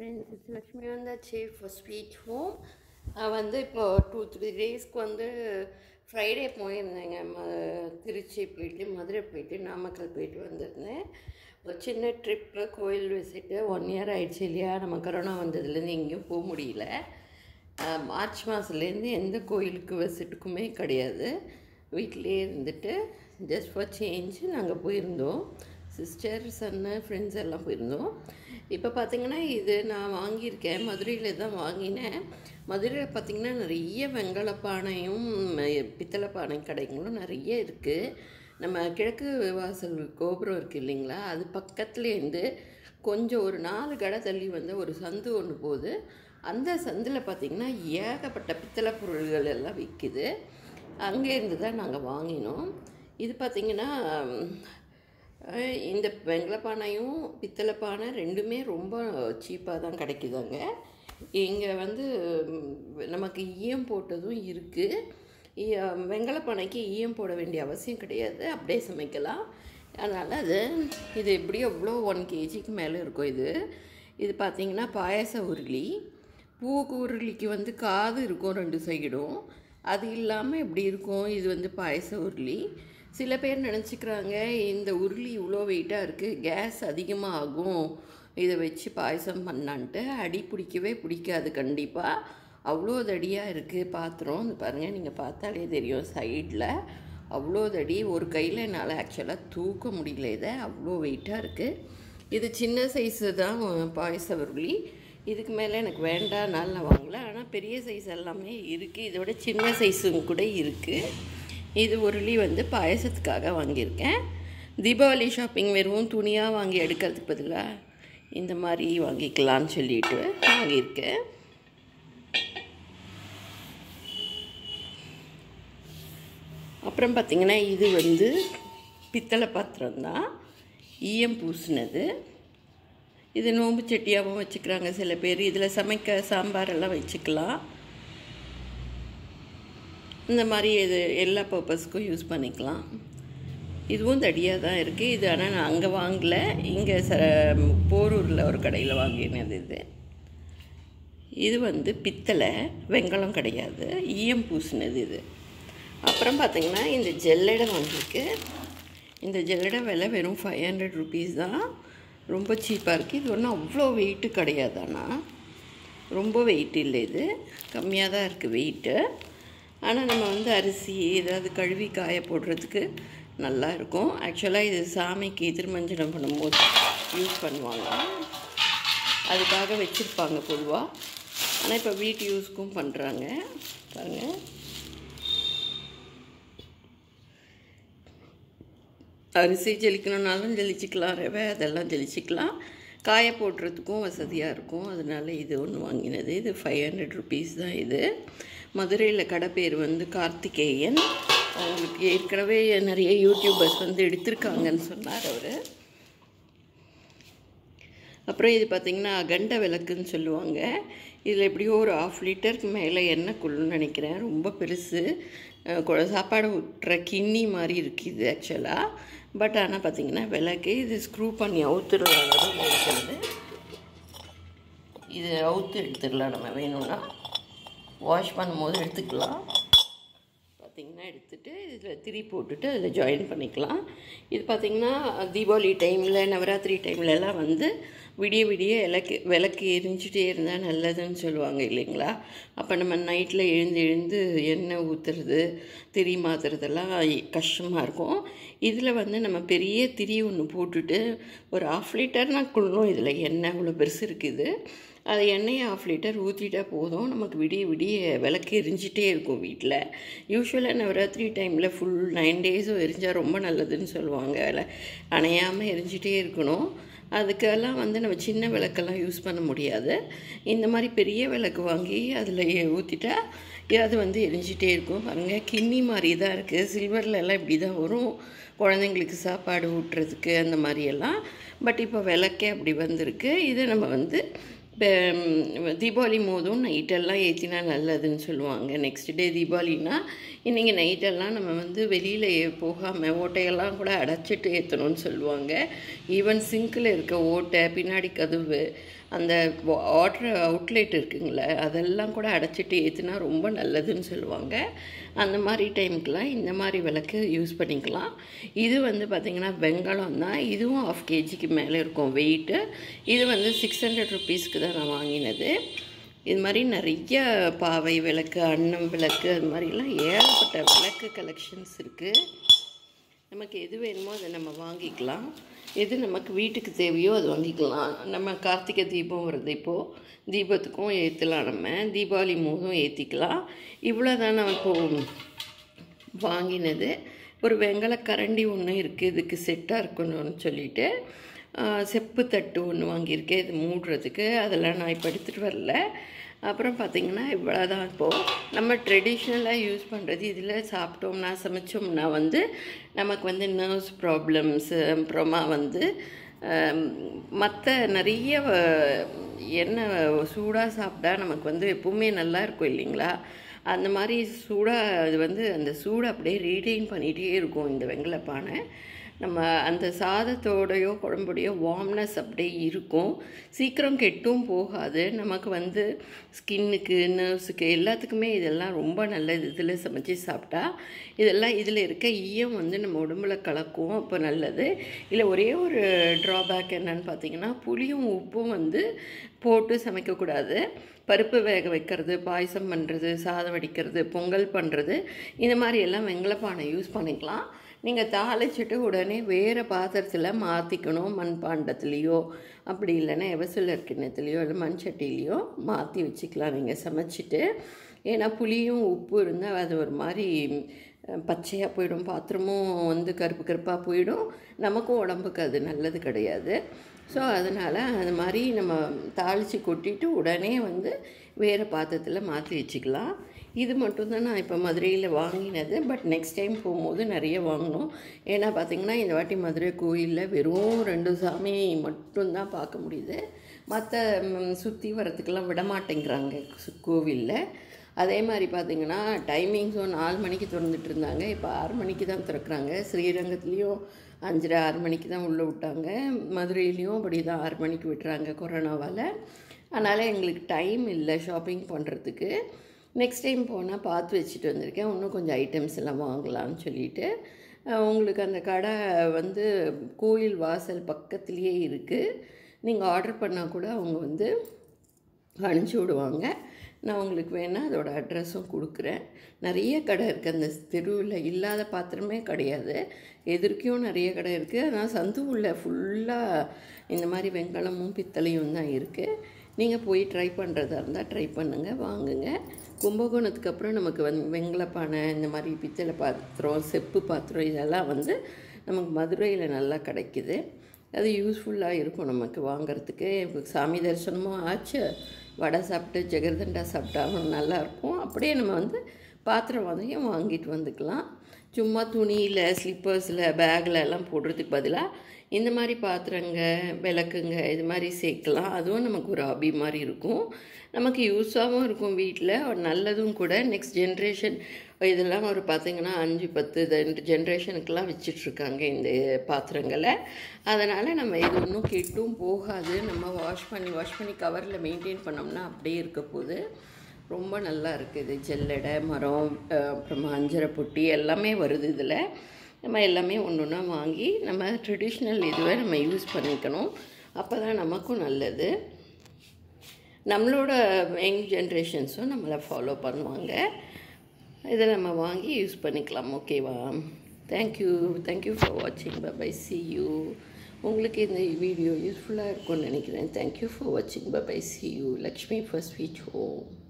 friends it's Lakshmi வந்தாச்சு for sweet home வந்து இப்போ டூ த்ரீ டேஸ்க்கு வந்து ஃப்ரைடே போயிருந்தேங்க ம திருச்சி போயிட்டு மதுரை போயிட்டு நாமக்கல் போயிட்டு வந்திருந்தேன் ஒரு சின்ன ட்ரிப்பு கோயில் விசிட்டு ஒன் இயர் ஆயிடுச்சு இல்லையா நம்ம கொரோனா வந்ததுலேருந்து எங்கேயும் போக முடியல அஹ், மார்ச் மாதத்துலேருந்து எந்த கோயிலுக்கு விசிட்டுக்குமே கிடையாது வீட்டிலே இருந்துட்டு ஜஸ்ட் ஃபார் சேஞ்ச் நாங்கள் போயிருந்தோம் சிஸ்டர் சன்னு ஃப்ரெண்ட்ஸ் எல்லாம் போயிருந்தோம் இப்போ பார்த்தீங்கன்னா இது நான் வாங்கியிருக்கேன் மதுரையில் தான் வாங்கினேன் மதுரையில் பார்த்தீங்கன்னா நிறைய வெங்கல பானையும் அஹ், பித்தளை பானை கடைகளும் நிறைய இருக்குது நம்ம கிழக்கு வாசல் கோபுரம் இருக்குது இல்லைங்களா அது பக்கத்துலேருந்து கொஞ்சம் ஒரு நாலு கடை தள்ளி வந்து ஒரு சந்து ஒன்று போகுது அந்த சந்தில் பார்த்திங்கன்னா ஏகப்பட்ட பித்தளை பொருள்கள் எல்லாம் விற்கிது அங்கேருந்து தான் நாங்கள் வாங்கினோம் இது பார்த்திங்கன்னா அஹ், இந்த வெங்கல பானையும் பித்தளை பானை ரெண்டுமே ரொம்ப சீப்பாக தான் கிடைக்குதாங்க இங்கே வந்து ம், நமக்கு ஈயம் போட்டதும் இருக்குது வெங்கல பானைக்கு ஈயம் போட வேண்டிய அவசியம் கிடையாது அப்படியே சமைக்கலாம் அதனால் அது இது எப்படியும் எவ்வளோ ஒன் கேஜிக்கு மேலே இருக்கும் இது இது பார்த்திங்கன்னா பாயாச உருளி பூக்கு உருளிக்கு வந்து காது இருக்கும் ரெண்டு சைடும் அது இல்லாமல் எப்படி இருக்கும் இது வந்து பாயச உருளி சில பேர் நினச்சிக்கிறாங்க இந்த உருளி இவ்வளோ வெயிட்டாக இருக்குது கேஸ் அதிகமாக ஆகும் இதை வச்சு பாயசம் பண்ணான்ட்டு அடி பிடிக்கவே பிடிக்காது கண்டிப்பாக அவ்வளோ தடியாக இருக்குது பாத்திரம் இந்த பாருங்கள் நீங்கள் பார்த்தாலே தெரியும் சைடில் அவ்வளோ தடி ஒரு கையில் என்னால் ஆக்சுவலாக தூக்க முடியல இதை அவ்வளோ வெயிட்டாக இருக்குது இது சின்ன சைஸு தான் பாயச உருளி இதுக்கு மேலே எனக்கு வேண்டாம்னால நான் வாங்கல ஆனால் பெரிய சைஸ் எல்லாமே இருக்குது இதோட சின்ன சைஸும் கூட இருக்குது இது உருளி வந்து பாயசத்துக்காக வாங்கியிருக்கேன் தீபாவளி ஷாப்பிங் வெறும் துணியாக வாங்கி எடுக்கிறதுக்கு பதிலாக இந்த மாதிரி வாங்கிக்கலான்னு சொல்லிட்டு வாங்கியிருக்கேன் அப்புறம் பார்த்திங்கன்னா இது வந்து பித்தளை பாத்திரம் தான் ஈயம் பூசினது இது நோம்பு சட்டியாகவும் வச்சுக்கிறாங்க சில பேர் இதில் சமைக்க சாம்பார் எல்லாம் வச்சுக்கலாம் இந்த மாதிரி இது எல்லா பர்பஸ்க்கும் யூஸ் பண்ணிக்கலாம் இதுவும் தடியாக தான் இருக்குது இது ஆனால் நான் அங்கே வாங்கலை இங்கே ச போரூரில் ஒரு கடையில் வாங்கினது இது இது வந்து பித்தளை வெங்கலம் கிடையாது ஈயம் பூசினது இது அப்புறம் பார்த்திங்கன்னா இந்த ஜெல்லடை வாங்கியிருக்கு இந்த ஜெல்லடை விலை வெறும் ஃபைவ் ஹண்ட்ரட் ருபீஸ் தான் ரொம்ப சீப்பாக இருக்குது இது ஒன்றும் அவ்வளோ வெயிட்டு கிடையாது ஆனால் ரொம்ப வெயிட் இல்லை இது கம்மியாக தான் இருக்குது வெயிட்டு ஆனால் நம்ம வந்து அரிசி ஏதாவது கழுவி காய போடுறதுக்கு நல்லா இருக்கும் ஆக்சுவலாக இது சாமிக்கு திருமஞ்சனம் பண்ணும்போது யூஸ் பண்ணுவாங்க அதுக்காக வச்சுருப்பாங்க பொதுவாக ஆனால் இப்போ வீட்டு யூஸ்க்கும் பண்ணுறாங்க பாருங்கள் அரிசி ஜெலிக்கணுன்னாலும் ஜெலிச்சிக்கலாம் ரவை அதெல்லாம் ஜெலிச்சிக்கலாம் காய போடுறதுக்கும் வசதியாக இருக்கும் அதனால இது ஒன்று வாங்கினது இது ஃபைவ் ஹண்ட்ரட் ருபீஸ் தான் இது மதுரையில் கடை பேர் வந்து கார்த்திகேயன் அவங்களுக்கு ஏற்கனவே நிறைய யூடியூபர்ஸ் வந்து எடுத்திருக்காங்கன்னு சொன்னார் அவர் அப்புறம் இது பார்த்திங்கன்னா அகண்ட விளக்குன்னு சொல்லுவாங்க இதில் எப்படியோ ஒரு ஆஃப் லிட்டருக்கு மேலே எண்ணெய் கொள்ளுன்னு நினைக்கிறேன் ரொம்ப பெருசு அஹ் கொ- சாப்பாடு ஊட்டுற கிண்ணி மாதிரி இருக்குது இது ஆக்சுவலாக பட் ஆனால் பார்த்திங்கன்னா விளக்கு இது ஸ்க்ரூ பண்ணி அவுத்துடலாம் இருக்கிறது இது அவுத்து எடுத்துடலாம் நம்ம வேணும்னா வாஷ் பண்ணும்போது எடுத்துக்கலாம் பார்த்திங்கன்னா எடுத்துட்டு இதில் திரி போட்டுட்டு அதில் ஜாயின் பண்ணிக்கலாம் இது பார்த்திங்கன்னா தீபாவளி டைமில் நவராத்திரி டைம்லலாம் வந்து விடிய விடிய விளக்கு விளக்கு எரிஞ்சிட்டே இருந்தால் நல்லதுன்னு சொல்லுவாங்க இல்லைங்களா அப்போ நம்ம நைட்டில் எழுந்து எழுந்து எண்ணெய் ஊற்றுறது திரி மாற்றுறதெல்லாம் கஷ்டமாக இருக்கும் இதில் வந்து நம்ம பெரிய திரி ஒன்று போட்டுட்டு ஒரு ஆஃப் லிட்டர்னா கொள்ளும் இதில் எண்ணெய் இவ்வளோ பெருசு இருக்குது அது எண்ணெயை ஆஃப் லிட்டர் ஊற்றிட்டா போதும் நமக்கு விடிய விடிய விளக்கு எரிஞ்சிட்டே இருக்கும் வீட்டில் யூஸ்வலாக நவராத்திரி டைமில் ஃபுல் நைன் டேஸும் எரிஞ்சால் ரொம்ப நல்லதுன்னு சொல்லுவாங்க விலை அணையாமல் எரிஞ்சிட்டே இருக்கணும் அதுக்கெல்லாம் வந்து நம்ம சின்ன விளக்கெல்லாம் யூஸ் பண்ண முடியாது இந்த மாதிரி பெரிய விளக்கு வாங்கி அதில் ஊற்றிட்டா அது வந்து எரிஞ்சிட்டே இருக்கும் பாருங்கள் கிண்ணி மாதிரி தான் இருக்குது சில்வரில் எல்லாம் இப்படி தான் வரும் குழந்தைங்களுக்கு சாப்பாடு ஊட்டுறதுக்கு அந்த மாதிரியெல்லாம் பட் இப்போ விளக்கே அப்படி வந்திருக்கு இதை நம்ம வந்து இப்போ தீபாவளி போதும் நைட்டெல்லாம் ஏற்றினா நல்லதுன்னு சொல்லுவாங்க நெக்ஸ்ட் டே தீபாவளினா இன்றைக்கி நைட்டெல்லாம் நம்ம வந்து வெளியில் போகாமல் ஓட்டையெல்லாம் கூட அடைச்சிட்டு ஏற்றணும்னு சொல்லுவாங்க ஈவன் சிங்கில் இருக்க ஓட்டை பின்னாடி கதவு அந்த வாட்டர் அவுட்லெட் இருக்குங்களே அதெல்லாம் கூட அடைச்சிட்டு ஏற்றுனா ரொம்ப நல்லதுன்னு சொல்லுவாங்க அந்த மாதிரி டைமுக்கெலாம் இந்த மாதிரி விளக்கு யூஸ் பண்ணிக்கலாம் இது வந்து பார்த்திங்கன்னா வெங்காயம் தான் இதுவும் ஆஃப் கேஜிக்கு மேலே இருக்கும் வெயிட்டு இது வந்து சிக்ஸ் ஹண்ட்ரட் ருபீஸ்க்கு தான் நான் வாங்கினது இது மாதிரி நிறைய பாவை விளக்கு அன்னம் விளக்கு அது மாதிரிலாம் ஏகப்பட்ட விளக்கு கலெக்ஷன்ஸ் இருக்குது நமக்கு எது வேணுமோ அதை நம்ம வாங்கிக்கலாம் எது நமக்கு வீட்டுக்கு தேவையோ அது வாங்கிக்கலாம் நம்ம கார்த்திகை தீபம் வருது இப்போது தீபத்துக்கும் ஏற்றலாம் நம்ம தீபாவளி மூதும் ஏற்றிக்கலாம் இவ்வளோ தான் நான் இப்போது வாங்கினது ஒரு வெங்கல கரண்டி ஒன்று இருக்குது இதுக்கு செட்டாக இருக்கணும்னு சொல்லிட்டு செப்பு தட்டு ஒன்று வாங்கியிருக்கேன் இது மூடுறதுக்கு அதெல்லாம் நான் இப்போ எடுத்துகிட்டு வரல அப்புறம் பார்த்திங்கன்னா இவ்வளோ தான் இப்போது நம்ம ட்ரெடிஷ்னலாக யூஸ் பண்ணுறது இதில் சாப்பிட்டோம்னா சமைச்சோம்னா வந்து நமக்கு வந்து நர்வ்ஸ் ப்ராப்ளம்ஸு அப்புறமா வந்து மற்ற நிறைய எண்ணெய் சூடாக சாப்பிட்டா நமக்கு வந்து எப்பவுமே நல்லா இருக்கும் இல்லைங்களா அந்த மாதிரி சூடாக அது வந்து அந்த சூடை அப்படியே ரீடைன் பண்ணிகிட்டே இருக்கும் இந்த வெங்கலப்பானை நம்ம அந்த சாதத்தோடையோ குழம்புடையோ வார்ம்னஸ் அப்படியே இருக்கும் சீக்கிரம் கெட்டும் போகாது நமக்கு வந்து ஸ்கின்னுக்கு நர்வ்ஸுக்கு எல்லாத்துக்குமே இதெல்லாம் ரொம்ப நல்லது இதில் சமைச்சு சாப்பிட்டா இதெல்லாம் இதில் இருக்க ஈயம் வந்து நம்ம உடம்புல கலக்கும் அப்போ நல்லது இல்லை ஒரே ஒரு ட்ராபேக் என்னன்னு பார்த்தீங்கன்னா புளியும் உப்பும் வந்து போட்டு சமைக்கக்கூடாது பருப்பு வேக வைக்கிறது பாயசம் பண்ணுறது சாதம் வடிக்கிறது பொங்கல் பண்ணுறது இந்த மாதிரி எல்லாம் வெங்கலப்பானை யூஸ் பண்ணிக்கலாம் நீங்கள் தாளிச்சிட்டு உடனே வேறு பாத்திரத்தில் மாற்றிக்கணும் மண்பாண்டத்துலேயோ அப்படி இல்லைன்னா எவசிலர் கிண்ணத்துலேயோ இல்லை மண் சட்டிலேயோ மாற்றி வச்சுக்கலாம் நீங்கள் சமைச்சிட்டு ஏன்னா புளியும் உப்பு இருந்தால் அது ஒரு மாதிரி பச்சையாக போயிடும் பாத்திரமும் வந்து கருப்பு கருப்பாக போயிடும் நமக்கும் உடம்புக்கு அது நல்லது கிடையாது ஸோ அதனால் அது மாதிரி நம்ம தாளித்து கொட்டிட்டு உடனே வந்து வேறு பாத்திரத்தில் மாற்றி வச்சுக்கலாம் இது மட்டும்தான் நான் இப்போ மதுரையில் வாங்கினது பட் நெக்ஸ்ட் டைம் போகும்போது நிறைய வாங்கணும் ஏன்னா பார்த்திங்கன்னா இந்த வாட்டி மதுரை கோயிலில் வெறும் ரெண்டு சாமி மட்டும்தான் பார்க்க முடியுது மற்ற சுற்றி வரத்துக்கெல்லாம் விட மாட்டேங்கிறாங்க கோவிலில் அதே மாதிரி பார்த்திங்கன்னா டைமிங்ஸும் நாலு மணிக்கு திறந்துட்டு இருந்தாங்க இப்போ ஆறு மணிக்கு தான் திறக்கிறாங்க ஸ்ரீரங்கத்துலேயும் அஞ்சரை ஆறு மணிக்கு தான் உள்ளே விட்டாங்க மதுரையிலையும் அப்படி தான் ஆறு மணிக்கு விட்டுறாங்க கொரோனாவால் அதனால் எங்களுக்கு டைம் இல்லை ஷாப்பிங் பண்ணுறதுக்கு நெக்ஸ்ட் டைம் போனால் பார்த்து வச்சுட்டு வந்திருக்கேன் இன்னும் கொஞ்சம் ஐட்டம்ஸ் எல்லாம் வாங்கலாம்னு சொல்லிட்டு உங்களுக்கு அந்த கடை வந்து கோயில் வாசல் பக்கத்துலேயே இருக்குது நீங்கள் ஆர்டர் பண்ணால் கூட அவங்க வந்து அனுப்பிச்சி விடுவாங்க நான் உங்களுக்கு வேணால் அதோட அட்ரஸும் கொடுக்குறேன் நிறைய கடை இருக்குது அந்த தெருவில் இல்லாத பாத்திரமே கிடையாது எதிர்க்கையும் நிறைய கடை இருக்குது ஆனால் சந்து உள்ள ஃபுல்லாக இந்த மாதிரி வெண்கலமும் பித்தளையும் தான் இருக்குது நீங்கள் போய் ட்ரை பண்ணுறதா இருந்தால் ட்ரை பண்ணுங்கள் வாங்குங்க கும்பகோணத்துக்கு அப்புறம் நமக்கு வந்து வெங்கலப்பானை இந்த மாதிரி பித்தளை பாத்திரம் செப்பு பாத்திரம் இதெல்லாம் வந்து நமக்கு மதுரையில் நல்லா கிடைக்குது அது யூஸ்ஃபுல்லாக இருக்கும் நமக்கு வாங்கிறதுக்கு சாமி தரிசனமும் ஆச்சு வடை சாப்பிட்டு ஜெகர்தண்டா சாப்பிட்டாலும் நல்லாயிருக்கும் அப்படியே நம்ம வந்து பாத்திரம் வதையும் வாங்கிட்டு வந்துக்கலாம் சும்மா துணியில் ஸ்லிப்பர்ஸில் பேக்கில் எல்லாம் போடுறதுக்கு பதிலாக இந்த மாதிரி பாத்திரங்க விளக்குங்க இது மாதிரி சேர்க்கலாம் அதுவும் நமக்கு ஒரு ஹாபி மாதிரி இருக்கும் நமக்கு யூஸாகவும் இருக்கும் வீட்டில் நல்லதும் கூட நெக்ஸ்ட் ஜென்ரேஷன் இதெல்லாம் ஒரு பார்த்திங்கன்னா அஞ்சு பத்து ரெண்டு ஜென்ரேஷனுக்கெல்லாம் வச்சிட்ருக்காங்க இந்த பாத்திரங்களை அதனால் நம்ம இது ஒன்றும் கெட்டும் போகாது நம்ம வாஷ் பண்ணி வாஷ் பண்ணி கவரில் மெயின்டைன் பண்ணோம்னா அப்படியே இருக்க போது ரொம்ப நல்லா இருக்குது ஜல்லடை மரம் அப்புறமா அஞ்சரை பொட்டி எல்லாமே வருது இதில் நம்ம எல்லாமே ஒன்று ஒன்றா வாங்கி நம்ம ட்ரெடிஷ்னல் இதுவை நம்ம யூஸ் பண்ணிக்கணும் அப்போ தான் நமக்கும் நல்லது நம்மளோட யங் ஜென்ரேஷன்ஸும் நம்மளை ஃபாலோ பண்ணுவாங்க இதை நம்ம வாங்கி யூஸ் பண்ணிக்கலாம் ஓகேவா தேங்க்யூ தேங்க்யூ ஃபார் வாட்சிங் பை சி யூ உங்களுக்கு இந்த வீடியோ யூஸ்ஃபுல்லாக இருக்கும்னு நினைக்கிறேன் தேங்க்யூ ஃபார் வாட்சிங் bye see you Lakshmi first switch home